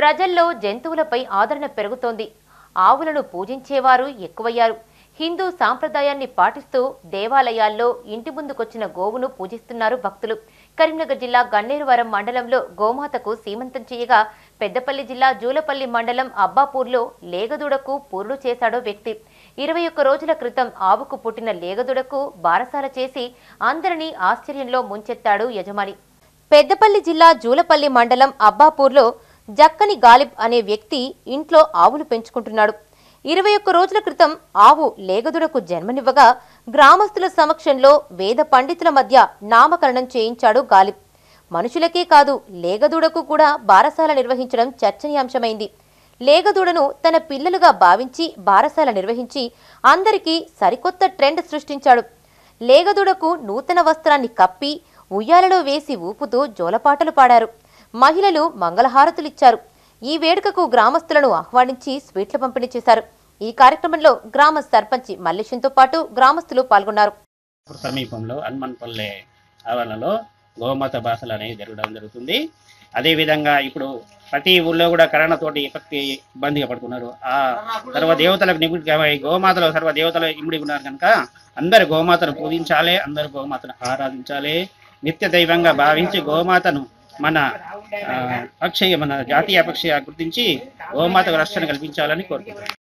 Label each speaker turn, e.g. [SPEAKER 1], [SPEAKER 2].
[SPEAKER 1] ప్రజల్లో జంతువులపై ఆదరణ పెరుగుతోంది ఆవులను పూజించేవారు ఎక్కువయ్యారు హిందూ సాంప్రదాయాన్ని పాటిస్తూ దేవాలయాల్లో ఇంటి ముందుకొచ్చిన గోవును పూజిస్తున్నారు భక్తులు కరీంనగర్ జిల్లా గన్నేరువరం మండలంలో గోమాతకు సీమంతం చేయగా పెద్దపల్లి జిల్లా జూలపల్లి మండలం అబ్బాపూర్లో లేగదూడకు పూర్లు చేశాడో వ్యక్తి ఇరవై ఒక్క రోజుల క్రితం ఆవుకు పుట్టిన లేగదూడకు బారసాల చేసి అందరినీ ఆశ్చర్యంలో ముంచెత్తాడు యజమాని పెద్దపల్లి జిల్లా జూలపల్లి మండలం అబ్బాపూర్లో జక్కని గాలిబ్ అనే వ్యక్తి ఇంట్లో ఆవులు పెంచుకుంటున్నాడు ఇరవై ఒక్క రోజుల క్రితం ఆవు లేగదుడకు జన్మనివ్వగా గ్రామస్తుల సమక్షంలో వేద పండితుల మధ్య నామకరణం చేయించాడు గాలిబ్ మనుషులకే కాదు లేగదూడకు కూడా బారసాల నిర్వహించడం చర్చనీయాంశమైంది లేగదూడను తన పిల్లలుగా భావించి బారసాల నిర్వహించి అందరికీ సరికొత్త ట్రెండ్ సృష్టించాడు లేగదూడకు నూతన వస్త్రాన్ని కప్పి ఉయ్యాలలో వేసి ఊపుతూ జోలపాటలు పాడారు మహిళలు మంగళహారతులిచ్చారు ఈ వేడుకకు గ్రామస్తులను ఆహ్వానించి స్వీట్ల పంపిణీ చేశారు ఈ కార్యక్రమంలో గ్రామ సర్పంచి మల్లేశంతో పాటు గ్రామస్తులు పాల్గొన్నారు
[SPEAKER 2] సమీపంలో హనుమన్పల్లె ఆవరణలో గోమాత భాషలు అనేవి జరగడం జరుగుతుంది అదేవిధంగా ఇప్పుడు ప్రతి ఊళ్ళో కూడా కరోనా తోటి ఎఫెక్ట్ ఇబ్బందిగా పడుతున్నారు ఆ సర్వ దేవతలకు నిపుణి గోమాతలో సర్వ దేవతలు ఇమిడి ఉన్నారు కనుక అందరు గోమాతను పూజించాలి అందరు గోమాతను ఆరాధించాలి నిత్య దైవంగా భావించి గోమాతను మన ఆ, పక్షి మన జాతీయ పక్షిగా గుర్తించి గోమాతకు రక్షణ కల్పించాలని కోరుకుంటున్నాను